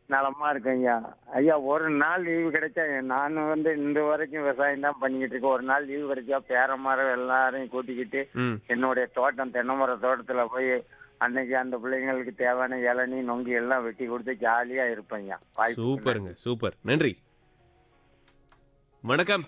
நலமா இருக்கேன் ஐயா ஐயா ஒரு நாள் லீவு கிடைச்சா நான் வந்து இந்த வரைக்கும் விவசாயம் தான் பண்ணிக்கிட்டு இருக்கேன் ஒரு நாள் லீவு கிடைச்சா பேர மரம் எல்லாரையும் கூட்டிக்கிட்டு ம் என்னுடைய தோட்டம் தென்னை மர தோட்டத்துல போய் அன்னைக்கு அந்த பிள்ளைங்களுக்கு தேவையான இளநீ நொங்கு எல்லாம் வெட்டி கொடுத்து ஜாலியா இருப்பேன் ஐயா வாய்ப்புக்கு சூப்பருங்க சூப்பர் நன்றி வணக்கம்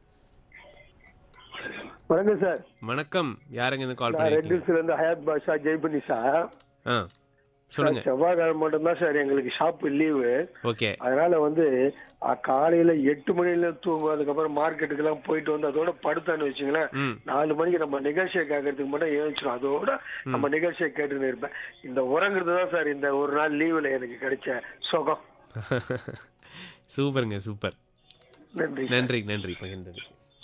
வணக்கம் சார் வணக்கம் யாருங்க இருந்து கால் நான் ரெட் பண்ணிருக்கீங்க ஹில்ஸ்ல இருந்து ஹயாத் பாஷா ஜெய்பனி சார் ஆ சொல்லுங்க செவ்வாய்க்கிழமை மட்டும்தான் சார் எங்களுக்கு ஷாப்பு லீவு ஓகே அதனால வந்து அ, காலையில எட்டு மணில தூங்கும் அதுக்கப்புறம் மார்க்கெட்டுக்கு எல்லாம் போயிட்டு வந்து அதோட படுத்தான்னு வச்சுங்களேன் ம் நாலு மணிக்கு நம்ம நிகழ்ச்சியை கேட்கறதுக்கு மட்டும் ஏழிச்சிடும் அதோட நம்ம நிகழ்ச்சியை கேட்டுன்னு இருப்பேன் இந்த உறங்குறது தான் சார் இந்த ஒரு நாள் லீவுல எனக்கு கிடைச்ச சுகம் சூப்பருங்க சூப்பர் நன்றி நன்றி நன்றி பகிர்ந்தது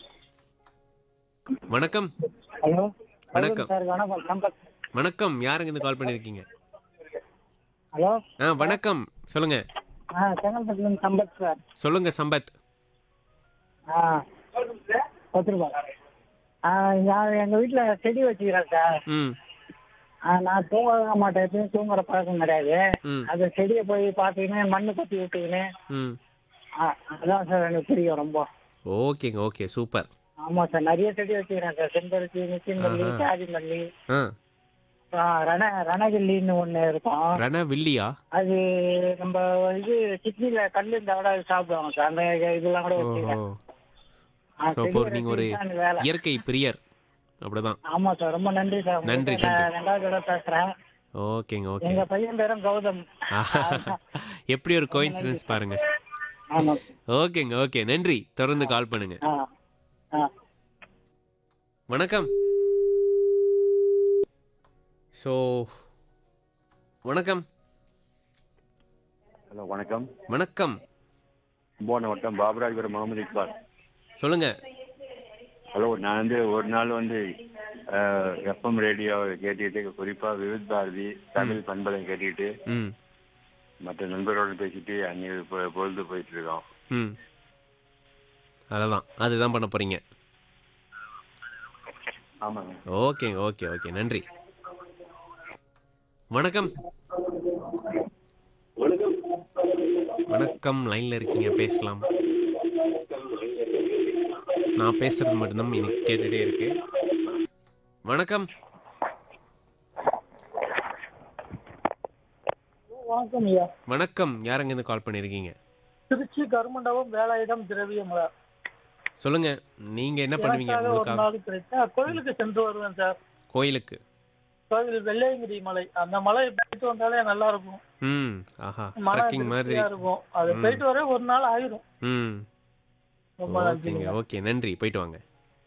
வணக்கம் ஹலோ வணக்கம். சார் வணக்கம் சம்பத் வணக்கம் யாருங்க இருந்து கால் பண்ணிருக்கீங்க ஹலோ ஆ வணக்கம் சொல்லுங்க ஆ செங்கல்பட்டுலேருந்து சம்பத் சார் சொல்லுங்க சம்பத் ஆ பத்து ரூபாய் ஆ நான் எங்கள் வீட்டில் செடி வச்சுக்கிறேன் சார் ம் ஆ, நான் தூங்க மாட்டேன் எப்பயும் தூங்குற பழக்கம் கிடையாது ம் அந்த செடியை போய் பார்த்துக்கினேன் மண்ணு கொத்தி விட்டுக்கினேன் ம் ஆ அதான் சார் எனக்கு பிடிக்கும் ரொம்ப ஓகேங்க ஓகே சூப்பர் ஆமாம் சார் நிறைய செடி வச்சுக்கிறேன் சார் செம்பருத்தி நிச்சயம் மல்லி ஆஹா. சாதி மல்லி ஆ ஆ, ரண ரணகில்லின்னு ஒன்று இருக்கும் ரண வில்லியா அது நம்ம இது கிட்னில கல் இருந்தா கூட அது சாப்பிடுவாங்க சார் அந்த இதெல்லாம் கூட ஓஹோ வச்சுக்கிறேன் ஆ, ஸோ செடி இப்போ நீங்க ஒரு வளர்க்கறது தான் வேலை. இயற்கை பிரியர் அப்படிதான் ஆமா சார் ரொம்ப நன்றி சார் நன்றி, உங்கள்ட்ட நான் ரெண்டாவது தடவை பேசுறேன் ஓகேங்க ஓகே எங்க பையன் பேரும் கௌதம் எப்படி ஒரு கோயின்சிடன்ஸ் பாருங்க ஆமா ஓகேங்க ஓகே நன்றி தொடர்ந்து கால் பண்ணுங்க ஆ ஆ வணக்கம் ஸோ வணக்கம் ஹலோ வணக்கம் வணக்கம் கும்போணம் வட்டம் பாபராஜபுரம் முகமது இக்பால் சொல்லுங்க ஹலோ நான் வந்து ஒரு நாள் வந்து எஃப்எம் ரேடியோ கேட்டுக்கிட்டு குறிப்பாக விவித் பாரதி தமிழ் பண்பலை கேட்டுக்கிட்டு ம் மற்ற நண்பரோடு பேசிட்டு அன்னைக்கு பொ- பொழுது போயிட்டு இருக்கோம் ம் அதுதான் அதுதான் பண்ண போறீங்க ஆமாங்க ஓகேங்க ஓகே ஓகே நன்றி வணக்கம் வணக்கம் லைன்ல இருக்கீங்க பேசலாம் நான் பேசுறது மட்டும்தான் எனக்கு கேட்டுட்டே இருக்கு வணக்கம் வணக்கம் ஐயா வணக்கம் யாருங்க இருந்து கால் பண்ணிருக்கீங்க திருச்சி கருமண்டபம் வேலாயுதம் திரவியமலை சொல்லுங்க நீங்க என்ன பண்ணுவீங்க எனக்காக ஒரு உங்களுக்காக நாள் கிடைச்சா கோயிலுக்கு சென்று வருவேன் சார் கோயிலுக்கு கோவில் வெள்ளையங்கிரி மலை அந்த மலை போயிட்டு வந்தாலே நல்லா இருக்கும் ம் ஆஹா மன ட்ரெக்கிங் மாதிரி திருப்தியா இருக்கும் அது போயிட்டு வர ஒரு நாள் ஆயிரும் ம் ரொம்ப ஓகேங்க நன்றிங்க ஓகே நன்றி போயிட்டு வாங்க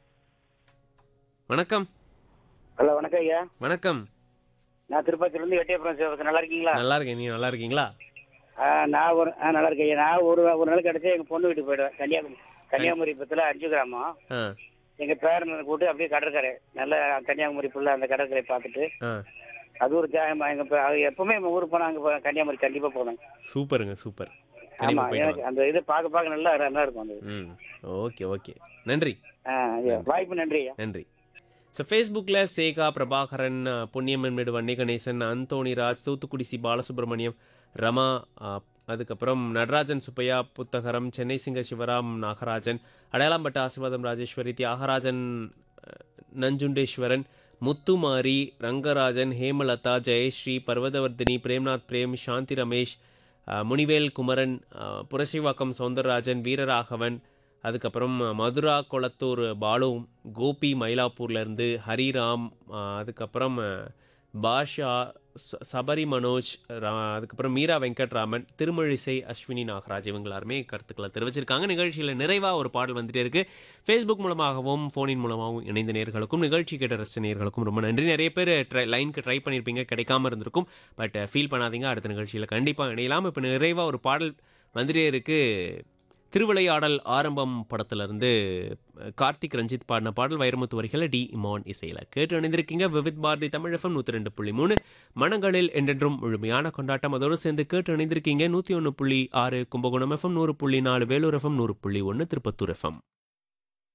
வணக்கம் ஹலோ வணக்கம் ஐயா வணக்கம் நான் திருப்பதியிலேருந்து எட்டியபுரம் சேவகர் நல்லா இருக்கீங்களா நல்லா இருக்கேன் நீங்க நல்லா இருக்கீங்களா ஆ, நான் ஒரு ஆ நல்லா இருக்கேன் ஐயா நான் ஒரு ஒரு நாள் கிடச்சி எங்கள் பொண்ணு வீட்டுக்கு போயிடுவேன் கன்னியாகுமரி கன்னியாகுமரி பக்கத்தில் அஞ்சு கிராமம் ஆ எங்கள் பேரனை கூட்டு அப்படியே கடற்கரை நல்ல கன்னியாகுமரி ஃபுல்லாக அந்த கடற்கரை பார்த்துட்டு ஆ அது ஒரு ஜாயமா எங்கள் எப்பவுமே எங்கள் ஊருக்கு போனால் அங்கே கன்னியாகுமரி கண்டிப்பாக போவேன் சூப்பருங்க சூப்பர் கண்டிப்பா ஆமாம் போயிட்டு எனக்கு வாங்க அந்த இது பார்க்க பார்க்க நல்லா நல்லா இருக்கும் அந்த இது. ம் ஓகே ஓகே நன்றி ஆ ஐயா வாய்ப்பு நன்றி ஐயா நன்றி ஸோ ஃபேஸ்புக்கில் சேகா பிரபாகரன் அஹ், பொன்னியம்மன்மேடு வன்னி கணேசன் அந்தோணி ராஜ் தூத்துக்குடி சி பாலசுப்ரமணியம் ரமா அஹ், அதுக்கப்புறம் நடராஜன் சுப்பையா புத்தகரம் சென்னை சிங்க சிவராம் நாகராஜன் அடையாளம்பட்ட ஆசீர்வாதம் ராஜேஸ்வரி தியாகராஜன் அஹ், நஞ்சுண்டேஸ்வரன் முத்துமாரி ரங்கராஜன் ஹேமலதா ஜெயஸ்ரீ பர்வதவர்தினி பிரேம்நாத் பிரேம் சாந்தி ரமேஷ் அஹ், முனிவேல் குமரன் அஹ், புரசிவாக்கம் சௌந்தரராஜன் வீரராகவன் அதுக்கப்புறம் மதுரா கொளத்தூர் பாலு கோபி மயிலாப்பூர்லேருந்து ஹரிராம் அஹ், அதுக்கப்புறம் அஹ், பாஷா ச- சபரி மனோஜ் ரா- அதுக்கப்புறம் மீரா வெங்கட்ராமன் திருமழிசை அஸ்வினி நாகராஜ் இவங்க எல்லாருமே கருத்துக்களை தெரிவிச்சிருக்காங்க நிகழ்ச்சியில் நிறைவாக ஒரு பாடல் வந்துட்டே இருக்கு ஃபேஸ்புக் மூலமாகவும் ஃபோனின் மூலமாகவும் இணைந்த நேர்களுக்கும் நிகழ்ச்சி கேட்ட ரசித்த நேர்களுக்கும் ரொம்ப நன்றி நிறைய பேர் ட்ரை லைனுக்கு ட்ரை பண்ணியிருப்பீங்க கிடைக்காம இருந்திருக்கும் பட் ஃபீல் பண்ணாதீங்க அடுத்த நிகழ்ச்சியில் கண்டிப்பாக இணையலாம் இப்போ நிறைவாக ஒரு பாடல் வந்துட்டே இருக்கு திருவிளையாடல் ஆரம்பம் படத்திலிருந்து கார்த்திக் ரஞ்சித் பாடின பாடல் வைரமுத்து வரிகளை டி இமான் இசையில் கேட்டு அணிந்திருக்கீங்க விவித் பாரதி தமிழ் எஃப்எம் நூற்றி ரெண்டு புள்ளி மூணு மனங்களில் என்றென்றும் முழுமையான கொண்டாட்டம் அதோடு சேர்ந்து கேட்டு அணிந்திருக்கீங்க நூற்றி ஒன்று புள்ளி ஆறு கும்பகோணம் எஃப்எம் நூறு புள்ளி நாலு வேலூர் எஃப்எம் நூறு புள்ளி ஒன்று திருப்பத்தூர் எஃப்எம்